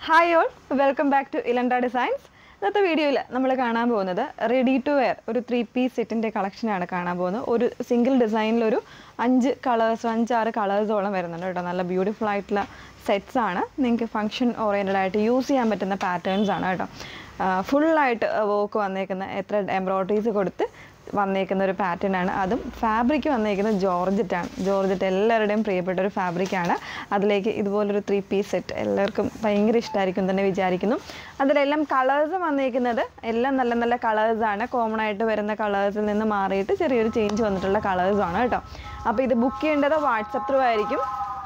hi all welcome back to Ilanda designs ഇന്നത്തെ വീഡിയോയിൽ നമ്മൾ കാണാൻ പോകുന്നത് റെഡി ടു വെയർ ഒരു ത്രീ പീസ് സെറ്റിൻ്റെ കളക്ഷനാണ് കാണാൻ പോകുന്നത് ഒരു സിംഗിൾ ഡിസൈനിൽ ഒരു അഞ്ച് കളേഴ്സ് അഞ്ചാറ് കളേഴ്സോളം വരുന്നുണ്ട് കേട്ടോ നല്ല ബ്യൂട്ടിഫുൾ ആയിട്ടുള്ള സെറ്റ്സ് ആണ് നിങ്ങൾക്ക് ഫംഗ്ഷൻ ഓറിയൻറ്റഡ് ആയിട്ട് യൂസ് ചെയ്യാൻ പറ്റുന്ന പാറ്റേൺസ് ആണ് കേട്ടോ ഫുള്ളായിട്ട് വർക്ക് വന്നേക്കുന്ന എത്ര എംബ്രോയ്ഡറീസ് കൊടുത്ത് വന്നേക്കുന്ന ഒരു പാറ്റേൺ ആണ് അതും ഫാബ്രിക് വന്നേക്കുന്നത് ജോർജറ്റ് ആണ് ജോർജറ്റ് എല്ലാവരുടെയും പ്രിയപ്പെട്ട ഒരു ഫാബ്രിക് ആണ് അതിലേക്ക് ഇതുപോലൊരു ത്രീ പീസ് സെറ്റ് എല്ലാവർക്കും ഭയങ്കര ഇഷ്ടമായിരിക്കും എന്ന് തന്നെ വിചാരിക്കുന്നു അതിലെല്ലാം കളേഴ്സ് വന്നേക്കുന്നത് എല്ലാം നല്ല നല്ല കളേഴ്സ് ആണ് കോമൺ ആയിട്ട് വരുന്ന കളേഴ്സിൽ നിന്ന് മാറിയിട്ട് ചെറിയൊരു ചേഞ്ച് വന്നിട്ടുള്ള കളേഴ്സ് ആണ് കേട്ടോ അപ്പോൾ ഇത് ബുക്ക് ചെയ്യേണ്ടത് വാട്സപ്പ് ത്രൂ ആയിരിക്കും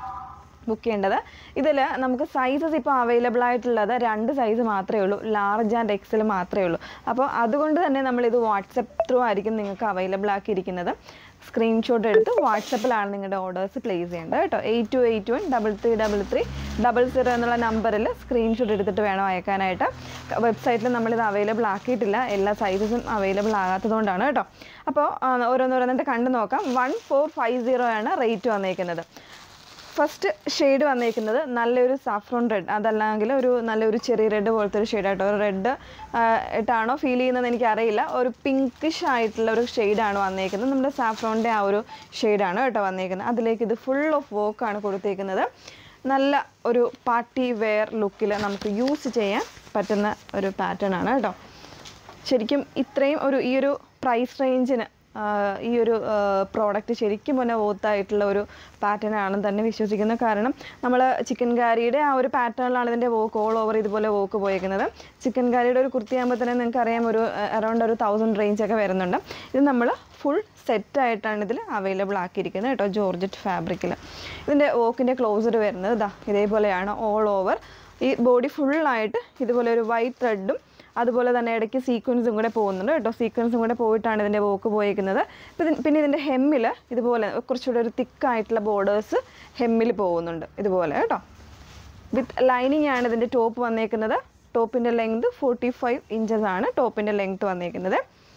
ബുക്ക് ചെയ്യേണ്ടത് ഇതിൽ നമുക്ക് സൈസസ് ഇപ്പോൾ അവൈലബിൾ ആയിട്ടുള്ളത് രണ്ട് സൈസ് മാത്രമേ ഉള്ളൂ ലാർജ് ആൻഡ് എക്സൽ മാത്രമേ ഉള്ളൂ അപ്പോൾ അതുകൊണ്ട് തന്നെ നമ്മളിത് വാട്സപ്പ് ത്രൂ ആയിരിക്കും നിങ്ങൾക്ക് അവൈലബിൾ ആക്കിയിരിക്കുന്നത് സ്ക്രീൻഷോട്ട് എടുത്ത് വാട്സപ്പിലാണ് നിങ്ങളുടെ ഓർഡേഴ്സ് പ്ലേസ് ചെയ്യേണ്ടത് കേട്ടോ eight two eight one double three double three double zero എന്നുള്ള നമ്പറിൽ സ്ക്രീൻഷോട്ട് എടുത്തിട്ട് വേണം അയക്കാനായിട്ട് വെബ്സൈറ്റിൽ നമ്മളിത് അവൈലബിൾ ആക്കിയിട്ടില്ല എല്ലാ സൈസസും അവൈലബിൾ ആകാത്തതുകൊണ്ടാണ് കേട്ടോ അപ്പോൾ ഓരോന്നോരോന്നിട്ട് കണ്ടു നോക്കാം വൺ ഫോർ ഫൈവ് സീറോ ആണ് റേറ്റ് വന്നേക്കുന്നത് ഫസ്റ്റ് ഷെയ്ഡ് വന്നേക്കുന്നത് നല്ലൊരു സാഫ്രോൺ റെഡ് അതല്ലെങ്കിൽ ഒരു നല്ലൊരു ചെറിയ റെഡ് പോലത്തെ ഒരു ഷെയ്ഡായിട്ടോ ഒരു റെഡ് ഇട്ടാണോ ഫീൽ ചെയ്യുന്നത് എനിക്കറിയില്ല ഒരു പിങ്കിഷ് ആയിട്ടുള്ള ഒരു ഷെയ്ഡാണ് വന്നേക്കുന്നത് നമ്മുടെ സാഫ്രോണിൻ്റെ ആ ഒരു ഷെയ്ഡാണ് കേട്ടോ വന്നേക്കുന്നത് അതിലേക്ക് ഇത് ഫുൾ ഓഫ് വർക്കാണ് കൊടുത്തേക്കുന്നത് നല്ല ഒരു പാർട്ടി വെയർ ലുക്കിൽ നമുക്ക് യൂസ് ചെയ്യാൻ പറ്റുന്ന ഒരു പാറ്റേൺ ആണ് കേട്ടോ ശരിക്കും ഇത്രയും ഒരു ഈ ഒരു പ്രൈസ് റേഞ്ചിന് ഈ ഒരു പ്രോഡക്റ്റ് ശരിക്കും തന്നെ വോത്തായിട്ടുള്ള ഒരു പാറ്റേൺ ആണെന്ന് തന്നെ വിശ്വസിക്കുന്നു കാരണം നമ്മൾ ചിക്കൻ കാരിയുടെ ആ ഒരു പാറ്റേണിലാണ് ഇതിൻ്റെ വോക്ക് ഓൾ ഓവർ ഇതുപോലെ വോക്ക് പോയേക്കുന്നത് ചിക്കൻ കാരിയുടെ ഒരു കുർത്തിയാകുമ്പോൾ തന്നെ നിങ്ങൾക്ക് അറിയാം ഒരു അറൗണ്ട് ഒരു തൗസൻഡ് റേഞ്ച് ഒക്കെ വരുന്നുണ്ട് ഇത് നമ്മൾ ഫുൾ സെറ്റായിട്ടാണ് ഇതിൽ അവൈലബിൾ ആക്കിയിരിക്കുന്നത് കേട്ടോ ജോർജറ്റ് ഫാബ്രിക്കിൽ ഇതിൻ്റെ വോക്കിൻ്റെ ക്ലോസർ വരുന്നത് ഇതാ ഇതേപോലെയാണ് ഓൾ ഓവർ ഈ ബോഡി ഫുള്ളായിട്ട് ഇതുപോലെ ഒരു വൈറ്റ് ത്രെഡും അതുപോലെ തന്നെ ഇടയ്ക്ക് സീക്വൻസും കൂടെ പോകുന്നുണ്ട് കേട്ടോ സീക്വൻസും കൂടെ പോയിട്ടാണ് ഇതിൻ്റെ വോക്ക് പോയിരിക്കുന്നത് പിന്നെ ഇതിൻ്റെ ഹെമ്മിൽ ഇതുപോലെ കുറച്ചുകൂടെ ഒരു തിക്കായിട്ടുള്ള ബോർഡേഴ്സ് ഹെമ്മിൽ പോകുന്നുണ്ട് ഇതുപോലെ കേട്ടോ വിത്ത് ലൈനിങ് ആണ് ഇതിൻ്റെ ടോപ്പ് വന്നേക്കുന്നത് ടോപ്പിൻ്റെ ലെങ്ത് ഫോർട്ടി ഫൈവ് ഇഞ്ചസ് ആണ് ടോപ്പിൻ്റെ ലെങ്ത് വന്നേക്കുന്നത്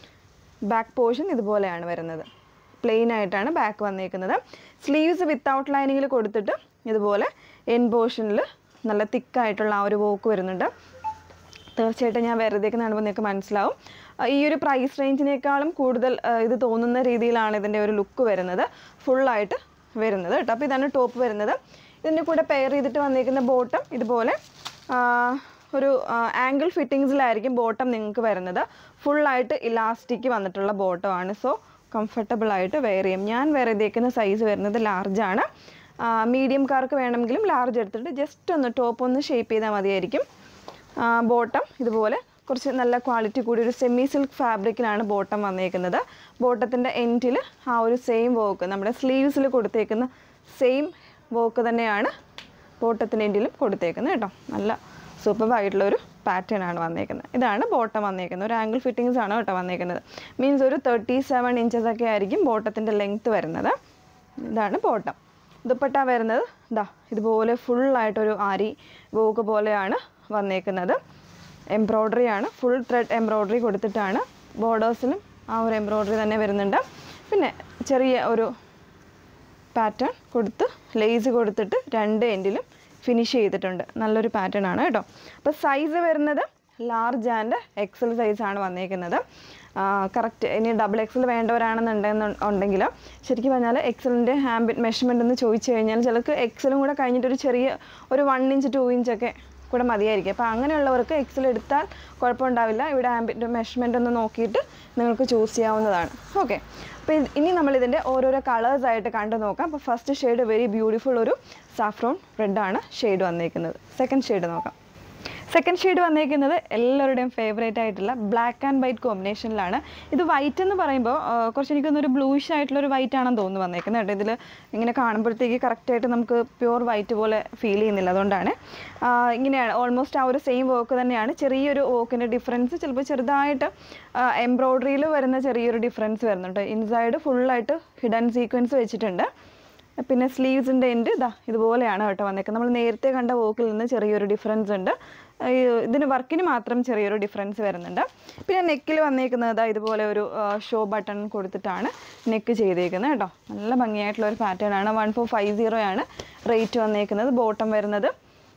ബാക്ക് പോർഷൻ ഇതുപോലെയാണ് വരുന്നത് പ്ലെയിൻ ആയിട്ടാണ് ബാക്ക് വന്നേക്കുന്നത് സ്ലീവ്സ് വിത്തൗട്ട് ലൈനിങ്ങിൽ കൊടുത്തിട്ട് ഇതുപോലെ എൻ പോർഷനിൽ നല്ല തിക്കായിട്ടുള്ള ആ ഒരു വോക്ക് വരുന്നുണ്ട് തീർച്ചയായിട്ടും ഞാൻ വെറുതേക്ക് കാണുമ്പോൾ നിങ്ങൾക്ക് മനസ്സിലാവും ഈ ഒരു പ്രൈസ് റേഞ്ചിനേക്കാളും കൂടുതൽ ഇത് തോന്നുന്ന രീതിയിലാണ് ഇതിൻ്റെ ഒരു ലുക്ക് വരുന്നത് ഫുള്ളായിട്ട് വരുന്നത് കേട്ടോ അപ്പോൾ ഇതാണ് ടോപ്പ് വരുന്നത് ഇതിൻ്റെ കൂടെ പെയർ ചെയ്തിട്ട് വന്നിരിക്കുന്ന ബോട്ടം ഇതുപോലെ ഒരു ആംഗിൾ ഫിറ്റിങ്സിലായിരിക്കും ബോട്ടം നിങ്ങൾക്ക് വരുന്നത് ഫുള്ളായിട്ട് ഇലാസ്റ്റിക് വന്നിട്ടുള്ള ബോട്ടമാണ് സോ കംഫർട്ടബിൾ ആയിട്ട് വെയർ ചെയ്യും ഞാൻ വെയർ ചെയ്തേക്കുന്ന സൈസ് വരുന്നത് ലാർജാണ് മീഡിയംകാർക്ക് വേണമെങ്കിലും ലാർജ് എടുത്തിട്ട് ജസ്റ്റ് ഒന്ന് ടോപ്പ് ഒന്ന് ഷേപ്പ് ചെയ്താൽ മതിയായിരിക്കും ബോട്ടം ഇതുപോലെ കുറച്ച് നല്ല ക്വാളിറ്റി കൂടി ഒരു സെമി സിൽക്ക് ഫാബ്രിക്കിലാണ് ബോട്ടം വന്നേക്കുന്നത് ബോട്ടത്തിൻ്റെ എൻഡിൽ ആ ഒരു സെയിം വർക്ക് നമ്മുടെ സ്ലീവ്സിൽ കൊടുത്തേക്കുന്ന സെയിം വർക്ക് തന്നെയാണ് ബോട്ടത്തിൻ്റെ എൻഡിലും കൊടുത്തേക്കുന്നത് കേട്ടോ നല്ല സൂപ്പർ ആയിട്ടുള്ള ഒരു പാറ്റേൺ ആണ് വന്നേക്കുന്നത് ഇതാണ് ബോട്ടം വന്നേക്കുന്നത് ഒരു ആംഗിൾ ഫിറ്റിങ്സ് ആണ് കേട്ടോ വന്നേക്കുന്നത് മീൻസ് ഒരു തേർട്ടി സെവൻ ഇഞ്ചസ് ഒക്കെ ആയിരിക്കും ബോട്ടത്തിൻ്റെ ലെങ്ത്ത് വരുന്നത് ഇതാണ് ബോട്ടം ദുപ്പട്ട വരുന്നത് ഇതാ ഇതുപോലെ ഫുള്ളായിട്ടൊരു ആരി വോക്ക് പോലെയാണ് വന്നേക്കുന്നത് എംബ്രോയ്ഡറി ആണ് ഫുൾ ത്രെഡ് എംബ്രോയ്ഡറി കൊടുത്തിട്ടാണ് ബോർഡേഴ്സിലും ആ ഒരു എംബ്രോയ്ഡറി തന്നെ വരുന്നുണ്ട് പിന്നെ ചെറിയ ഒരു പാറ്റേൺ കൊടുത്ത് ലേസ് കൊടുത്തിട്ട് രണ്ട് എൻഡിലും ഫിനിഷ് ചെയ്തിട്ടുണ്ട് നല്ലൊരു പാറ്റേൺ ആണ് കേട്ടോ അപ്പോൾ സൈസ് വരുന്നത് ലാർജ് ആൻഡ് എക്സൽ സൈസാണ് വന്നേക്കുന്നത് കറക്റ്റ് ഇനി ഡബിൾ എക്സൽ വേണ്ടവരാണെന്നുണ്ടെന്ന് ഉണ്ടെങ്കിൽ ശരിക്കും പറഞ്ഞാൽ എക്സലിൻ്റെ ഹാമ്പിറ്റ് മെഷർമെൻ്റ് എന്ന് ചോദിച്ചു കഴിഞ്ഞാൽ ചിലർക്ക് എക്സലും കൂടെ കഴിഞ്ഞിട്ട് ഒരു ചെറിയ ഒരു വൺ ഇഞ്ച് ടു ഇഞ്ചൊക്കെ കൂടെ മതിയായിരിക്കും അപ്പോൾ അങ്ങനെയുള്ളവർക്ക് എക്സൽ എടുത്താൽ കുഴപ്പമുണ്ടാവില്ല ഇവിടെ ആംബിറ്റ് മെഷർമെൻ്റ് ഒന്ന് നോക്കിയിട്ട് നിങ്ങൾക്ക് ചൂസ് ചെയ്യാവുന്നതാണ് ഓക്കെ അപ്പോൾ ഇനി നമ്മളിതിൻ്റെ ഓരോരോ കളേഴ്സ് ആയിട്ട് കണ്ടു നോക്കാം അപ്പോൾ ഫസ്റ്റ് ഷെയ്ഡ് വെരി ബ്യൂട്ടിഫുൾ ഒരു സാഫ്രോൺ റെഡാണ് ഷെയ്ഡ് വന്നിരിക്കുന്നത് സെക്കൻഡ് ഷെയ്ഡ് നോക്കാം സെക്കൻഡ് ഷെയ്ഡ് വന്നിരിക്കുന്നത് എല്ലാവരുടെയും ഫേവറേറ്റ് ആയിട്ടുള്ള ബ്ലാക്ക് ആൻഡ് വൈറ്റ് കോമ്പിനേഷനിലാണ് ഇത് വൈറ്റ് എന്ന് പറയുമ്പോൾ കുറച്ച് എനിക്കൊന്നൊരു ബ്ലൂയിഷ് ആയിട്ടുള്ള ഒരു വൈറ്റ് ആണെന്ന് തോന്നുന്നു വന്നേക്കുന്നത് കേട്ടോ ഇതിൽ ഇങ്ങനെ കാണുമ്പോഴത്തേക്ക് കറക്റ്റായിട്ട് നമുക്ക് പ്യുവർ വൈറ്റ് പോലെ ഫീൽ ചെയ്യുന്നില്ല അതുകൊണ്ടാണ് ഇങ്ങനെയാണ് ഓൾമോസ്റ്റ് ആ ഒരു സെയിം വർക്ക് തന്നെയാണ് ചെറിയൊരു വർക്കിൻ്റെ ഡിഫറൻസ് ചിലപ്പോൾ ചെറുതായിട്ട് എംബ്രോയ്ഡറിയിൽ വരുന്ന ചെറിയൊരു ഡിഫറൻസ് വരുന്നുണ്ട് ഇൻസൈഡ് ഫുള്ളായിട്ട് ഹിഡൻ സീക്വൻസ് വെച്ചിട്ടുണ്ട് പിന്നെ സ്ലീവ്സിൻ്റെ എൻഡ് ഇതാ ഇതുപോലെയാണ് കേട്ടോ വന്നേക്കുന്നത് നമ്മൾ നേരത്തെ കണ്ട വോക്കിൽ നിന്ന് ചെറിയൊരു ഡിഫറൻസ് ഉണ്ട് ഇതിന് വർക്കിന് മാത്രം ചെറിയൊരു ഡിഫറൻസ് വരുന്നുണ്ട് പിന്നെ നെക്കിൽ വന്നേക്കുന്നത് ഇതാ ഇതുപോലെ ഒരു ഷോ ബട്ടൺ കൊടുത്തിട്ടാണ് നെക്ക് ചെയ്തേക്കുന്നത് കേട്ടോ നല്ല ഭംഗിയായിട്ടുള്ള ഒരു പാറ്റേൺ ആണ് വൺ ഫോർ ഫൈവ് സീറോ ആണ് റേറ്റ് വന്നേക്കുന്നത് ബോട്ടം വരുന്നത്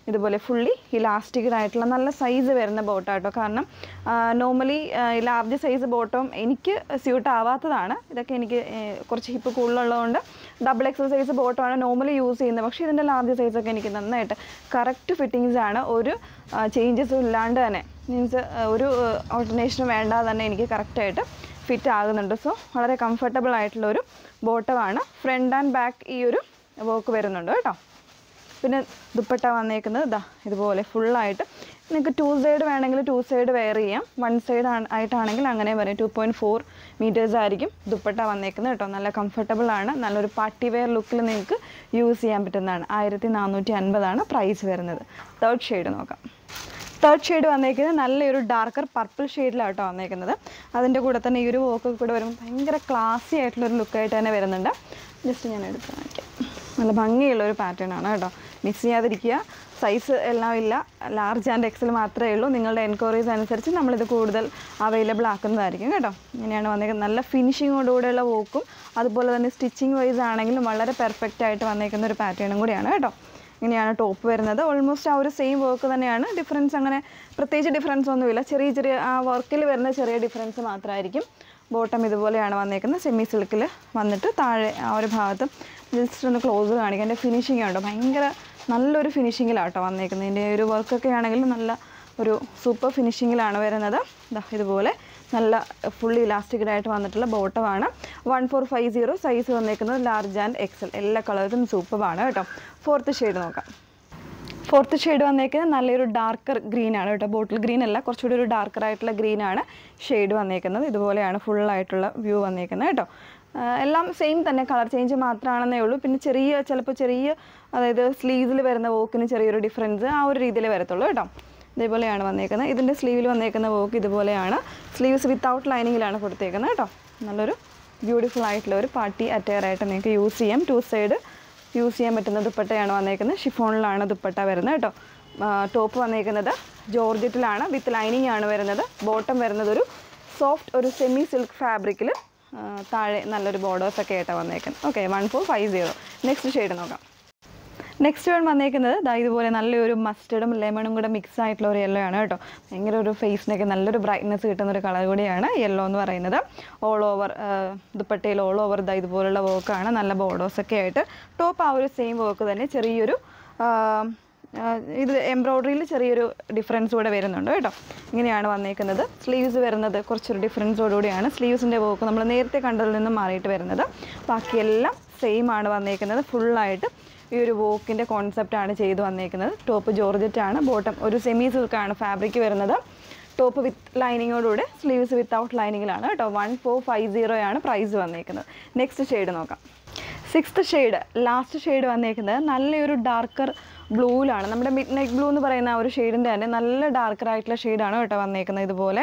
ഇതുപോലെ ഫുള്ളി ഇലാസ്റ്റിക്കഡ് ആയിട്ടുള്ള നല്ല സൈസ് വരുന്ന ബോട്ടാട്ടോ കാരണം നോർമലി ലാർജ് സൈസ് ബോട്ടം എനിക്ക് സ്യൂട്ട് ആവാത്തതാണ് ഇതൊക്കെ എനിക്ക് ഏർ, കുറച്ച് ഹിപ്പ് കൂടുതലുള്ളതുകൊണ്ട് ഡബിൾ എക്സൽ സൈസ് ബോട്ടമാണ് നോർമലി യൂസ് ചെയ്യുന്നത് പക്ഷേ ഇതിൻ്റെ ലാർജ് സൈസൊക്കെ എനിക്ക് നന്നായിട്ട് കറക്റ്റ് ഫിറ്റിങ്സ് ആണ് ഒരു ചേഞ്ചസും ഇല്ലാണ്ട് തന്നെ മീൻസ് ഒരു ഓൾട്ടർനേഷനും വേണ്ടാതെ തന്നെ എനിക്ക് കറക്റ്റായിട്ട് ഫിറ്റ് ആകുന്നുണ്ട് സോ വളരെ കംഫർട്ടബിൾ ആയിട്ടുള്ള ഒരു ബോട്ടമാണ് ഫ്രണ്ട് ആൻഡ് ബാക്ക് ഈ ഒരു വർക്ക് വരുന്നുണ്ട് കേട്ടോ പിന്നെ ദുപ്പട്ട വന്നേക്കുന്നത് ഇതാ ഇതുപോലെ ഫുള്ളായിട്ട് നിങ്ങൾക്ക് ടു സൈഡ് വേണമെങ്കിൽ ടു സൈഡ് വെയർ ചെയ്യാം വൺ സൈഡ് ആയിട്ടാണെങ്കിൽ അങ്ങനെ വരും ടു പോയിൻറ്റ് ഫോർ മീറ്റേഴ്സ് ആയിരിക്കും ദുപ്പട്ട വന്നേക്കുന്നത് കേട്ടോ നല്ല കംഫർട്ടബിൾ ആണ് നല്ലൊരു പാർട്ടി വെയർ ലുക്കിൽ നിങ്ങൾക്ക് യൂസ് ചെയ്യാൻ പറ്റുന്നതാണ് ആയിരത്തി നാനൂറ്റി അൻപതാണ് പ്രൈസ് വരുന്നത് തേർഡ് ഷെയ്ഡ് നോക്കാം തേർഡ് ഷെയ്ഡ് വന്നേക്കുന്നത് നല്ലൊരു ഡാർക്കർ പർപ്പിൾ ഷെയ്ഡിലാട്ടോ വന്നേക്കുന്നത് അതിൻ്റെ കൂടെ തന്നെ ഈ ഒരു വോക്ക് കൂടെ വരുമ്പോൾ ഭയങ്കര ക്ലാസി ആയിട്ടുള്ളൊരു ലുക്കായിട്ട് തന്നെ വരുന്നുണ്ട് ജസ്റ്റ് ഞാൻ എടുത്ത് കാണിക്കാം നല്ല ഭംഗിയുള്ള ഒരു പാറ്റേൺ ആണ് കേട്ടോ മിസ് ചെയ്യാതിരിക്കുക സൈസ് എല്ലാം ഇല്ല ലാർജ് ആൻഡ് എക്സൽ മാത്രമേ ഉള്ളൂ നിങ്ങളുടെ എൻക്വയറീസ് അനുസരിച്ച് നമ്മളിത് കൂടുതൽ അവൈലബിൾ ആക്കുന്നതായിരിക്കും കേട്ടോ ഇങ്ങനെയാണ് വന്നേക്കുന്നത് നല്ല ഫിനിഷിങ്ങോടുകൂടെയുള്ള വോക്കും അതുപോലെ തന്നെ സ്റ്റിച്ചിങ് വൈസ് ആണെങ്കിലും വളരെ പെർഫെക്റ്റ് ആയിട്ട് വന്നേക്കുന്ന ഒരു പാറ്റേണും കൂടിയാണ് കേട്ടോ ഇങ്ങനെയാണ് ടോപ്പ് വരുന്നത് ഓൾമോസ്റ്റ് ആ ഒരു സെയിം വർക്ക് തന്നെയാണ് ഡിഫറൻസ് അങ്ങനെ പ്രത്യേകിച്ച് ഡിഫറൻസ് ഒന്നുമില്ല ചെറിയ ചെറിയ ആ വർക്കിൽ വരുന്ന ചെറിയ ഡിഫറൻസ് മാത്രമായിരിക്കും ബോട്ടം ഇതുപോലെയാണ് വന്നേക്കുന്നത് സെമി സിൽക്കിൽ വന്നിട്ട് താഴെ ആ ഒരു ഭാഗത്ത് ജസ്റ്റ് ഒന്ന് ക്ലോസ് കാണിക്കാം എൻ്റെ ഫിനിഷിംഗ് ഉണ്ടോ ഭയങ്കര നല്ലൊരു ഫിനിഷിങ്ങിലാട്ടോ വന്നേക്കുന്നത് ഇതിൻ്റെ ഒരു വർക്കൊക്കെ ആണെങ്കിൽ നല്ല ഒരു സൂപ്പർ ഫിനിഷിങ്ങിലാണ് വരുന്നത് ദാ ഇതുപോലെ നല്ല ഫുള്ളി ഇലാസ്റ്റിക്കഡ് ആയിട്ട് വന്നിട്ടുള്ള ബോട്ടമാണ് one four five zero size വന്നേക്കുന്നത് ലാർജ് ആൻഡ് എക്സൽ എല്ലാ കളേഴ്സും സൂപ്പറാണ് കേട്ടോ ഫോർത്ത് ഷെയ്ഡ് നോക്കാം ഫോർത്ത് ഷെയ്ഡ് വന്നേക്കുന്നത് നല്ലൊരു ഡാർക്കർ ഗ്രീൻ ആണ് കേട്ടോ ബോട്ടിൽ ഗ്രീൻ അല്ല കുറച്ചുകൂടി ഒരു ഡാർക്കർ ആയിട്ടുള്ള ഗ്രീൻ ആണ് ഷെയ്ഡ് വന്നേക്കുന്നത് ഇതുപോലെയാണ് full ആയിട്ടുള്ള വ്യൂ വന്നേക്കുന്നത് കേട്ടോ ആ, എല്ലാം സെയിം തന്നെ കളർ ചേഞ്ച് മാത്രമാണെന്നേ ഉള്ളൂ പിന്നെ ചെറിയ ചിലപ്പോൾ ചെറിയ അതായത് സ്ലീവിൽ വരുന്ന വോക്കിന് ചെറിയൊരു ഡിഫറൻസ് ആ ഒരു രീതിയിൽ വരത്തുള്ളൂ കേട്ടോ ഇതേപോലെയാണ് വന്നേക്കുന്നത് ഇതിൻ്റെ സ്ലീവിൽ വന്നേക്കുന്ന വോക്ക് ഇതുപോലെയാണ് സ്ലീവ്സ് വിത്തൗട്ട് ലൈനിങ്ങിലാണ് കൊടുത്തേക്കുന്നത് കേട്ടോ നല്ലൊരു ബ്യൂട്ടിഫുൾ ആയിട്ടുള്ള ഒരു പാർട്ടി അറ്റയർ ആയിട്ട് നിങ്ങൾക്ക് യൂസ് ചെയ്യാം ടു സൈഡ് യൂസ് ചെയ്യാൻ പറ്റുന്ന ദുപ്പട്ടയാണ് വന്നേക്കുന്നത് ഷിഫോണിലാണ് ദുപ്പട്ട വരുന്നത് കേട്ടോ ടോപ്പ് വന്നേക്കുന്നത് ജോർജറ്റിലാണ് വിത്ത് ലൈനിങ് ആണ് വരുന്നത് ബോട്ടം വരുന്നത് ഒരു സോഫ്റ്റ് ഒരു സെമി സിൽക്ക് ഫാബ്രിക്കിൽ താഴെ നല്ലൊരു ബോർഡേഴ്സ് ഒക്കെ ആയിട്ടാണ് വന്നേക്കുന്നത് okay one four five zero next shade നോക്കാം നെക്സ്റ്റ് വൺ വന്നേക്കുന്നത് ദാ ഇതുപോലെ നല്ലൊരു മസ്റ്റർഡും ലെമണും കൂടെ മിക്സ് ആയിട്ടുള്ള ഒരു യെല്ലോ ആണ് കേട്ടോ ഭയങ്കര ഒരു ഫേസിനൊക്കെ നല്ലൊരു ബ്രൈറ്റ്നസ് കിട്ടുന്ന ഒരു കളർ കൂടിയാണ് യെല്ലോ എന്ന് പറയുന്നത് ഓൾ ഓവർ ദുപ്പട്ടയിൽ ഓൾ ഓവർ ദാ ഇതുപോലുള്ള വർക്കാണ് നല്ല ബോർഡേഴ്സ് ഒക്കെ ആയിട്ട് ടോപ്പ് ആ ഒരു സെയിം വർക്ക് തന്നെ ചെറിയൊരു ആ, ആ, ഇത് എംബ്രോയ്ഡറിയിൽ ചെറിയൊരു ഡിഫറൻസ് കൂടെ വരുന്നുണ്ട് കേട്ടോ ഇങ്ങനെയാണ് വന്നേക്കുന്നത് സ്ലീവ്സ് വരുന്നത് കുറച്ചൊരു ഡിഫറൻസോടുകൂടിയാണ് സ്ലീവ്സിൻ്റെ വർക്ക് നമ്മൾ നേരത്തെ കണ്ടതിൽ നിന്നും മാറിയിട്ട് വരുന്നത് ബാക്കിയെല്ലാം സെയിം ആണ് വന്നേക്കുന്നത് ഫുള്ളായിട്ട് ഈ ഒരു വോക്കിൻ്റെ കോൺസെപ്റ്റാണ് ചെയ്ത് വന്നേക്കുന്നത് ടോപ്പ് ജോർജറ്റ് ആണ് ബോട്ടം ഒരു സെമി സിൽക്കാണ് ഫാബ്രിക് വരുന്നത് ടോപ്പ് വിത്ത് ലൈനിങ്ങോടുകൂടെ സ്ലീവ്സ് വിത്തൗട്ട് ലൈനിങ്ങിലാണ് കേട്ടോ വൺ ഫോർ ഫൈവ് സീറോയാണ് പ്രൈസ് വന്നേക്കുന്നത് നെക്സ്റ്റ് ഷെയ്ഡ് നോക്കാം സിക്സ്ത് ഷെയ്ഡ് ലാസ്റ്റ് ഷെയ്ഡ് വന്നേക്കുന്നത് നല്ലൊരു ഡാർക്കർ ബ്ലൂവിലാണ് നമ്മുടെ മിഡ് നൈറ്റ് ബ്ലൂ എന്ന് പറയുന്ന ആ ഒരു ഷെയ്ഡിൻ്റെ തന്നെ നല്ല ഡാർക്കർ ആയിട്ടുള്ള ഷെയ്ഡാണ് കേട്ടോ വന്നേക്കുന്നത് ഇതുപോലെ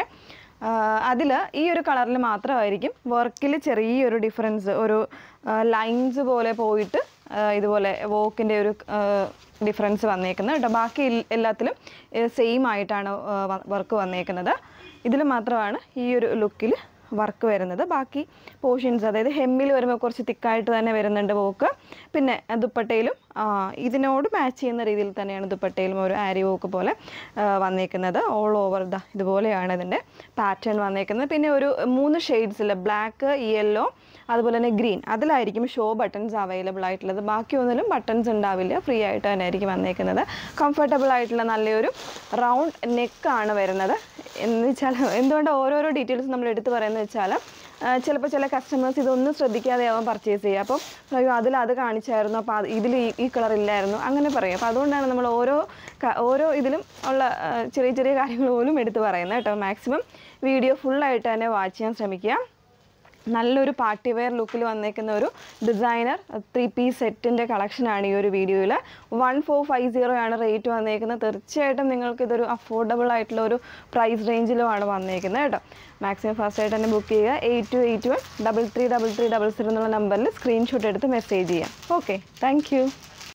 അതിൽ ഈ ഒരു കളറിൽ മാത്രമായിരിക്കും വർക്കിൽ ചെറിയൊരു ഡിഫറൻസ് ഒരു ലൈൻസ് പോലെ പോയിട്ട് ആ, ഇതുപോലെ വോക്കിൻ്റെ ഒരു ഡിഫറൻസ് വന്നേക്കുന്നത് കേട്ടോ ബാക്കി എൽ- എല്ലാത്തിലും സെയിം ആയിട്ടാണ് വർക്ക് വന്നേക്കുന്നത് ഇതിൽ മാത്രമാണ് ഈ ഒരു ലുക്കിൽ വർക്ക് വരുന്നത് ബാക്കി പോർഷൻസ് അതായത് ഹെമ്മിൽ വരുമ്പോൾ കുറച്ച് തിക്കായിട്ട് തന്നെ വരുന്നുണ്ട് വോക്ക് പിന്നെ ദുപ്പട്ടയിലും ആ, ഇതിനോട് മാച്ച് ചെയ്യുന്ന രീതിയിൽ തന്നെയാണ് ദുപ്പട്ടയിലും ഒരു ആരി വോക്ക് പോലെ ആ, വന്നേക്കുന്നത് ഓൾ ഓവർ ദ ഇതുപോലെയാണ് ഇതിൻ്റെ പാറ്റേൺ വന്നേക്കുന്നത് പിന്നെ ഒരു മൂന്ന് ഷെയ്ഡ്സിൽ ബ്ലാക്ക് യെല്ലോ അതുപോലെ തന്നെ ഗ്രീൻ അതിലായിരിക്കും ഷോ ബട്ടൺസ് അവൈലബിൾ ആയിട്ടുള്ളത് ബാക്കി ഒന്നിലും ബട്ടൺസ് ഉണ്ടാവില്ല ഫ്രീ ആയിട്ട് തന്നെ ആയിരിക്കും വന്നേക്കുന്നത് കംഫർട്ടബിൾ ആയിട്ടുള്ള നല്ലൊരു റൗണ്ട് നെക്കാണ് വരുന്നത് എന്ന് വെച്ചാൽ എന്തുകൊണ്ട് ഓരോരോ ഡീറ്റെയിൽസ് നമ്മൾ എടുത്ത് പറയുന്നത് വെച്ചാൽ ചിലപ്പോൾ ചില കസ്റ്റമേഴ്സ് ഇതൊന്നും ശ്രദ്ധിക്കാതെ ആവും പർച്ചേസ് ചെയ്യുക അപ്പം അയ്യോ അതിൽ അത് കാണിച്ചായിരുന്നു അപ്പോൾ അത് ഇതിൽ ഈ ഈ കളർ ഇല്ലായിരുന്നു അങ്ങനെ പറയും അപ്പോൾ അതുകൊണ്ടാണ് നമ്മൾ ഓരോ ക- ഓരോ ഇതിലും ഉള്ള ആ, ചെറിയ ചെറിയ കാര്യങ്ങൾ പോലും എടുത്ത് പറയുന്നത് കേട്ടോ മാക്സിമം വീഡിയോ ഫുള്ളായിട്ട് തന്നെ വാച്ച് ചെയ്യാൻ ശ്രമിക്കുക നല്ലൊരു പാർട്ടി വെയർ ലുക്കിൽ വന്നേക്കുന്ന ഒരു ഡിസൈനർ ത്രീ പീസ് സെറ്റിൻ്റെ കളക്ഷനാണ് ഈ ഒരു വീഡിയോയിൽ വൺ ഫോർ ഫൈവ് സീറോ ആണ് റേറ്റ് വന്നേക്കുന്നത് തീർച്ചയായിട്ടും നിങ്ങൾക്ക് ഇതൊരു അഫോർഡബിൾ ആയിട്ടുള്ള ഒരു പ്രൈസ് റേഞ്ചിലുമാണ് വന്നേക്കുന്നത് കേട്ടോ മാക്സിമം ഫസ്റ്റ് ആയിട്ട് തന്നെ ബുക്ക് ചെയ്യുക eight two eight one double three double three double zero എന്നുള്ള നമ്പറിൽ സ്ക്രീൻഷോട്ട് എടുത്ത് മെസ്സേജ് ചെയ്യാം ഓക്കെ താങ്ക് യു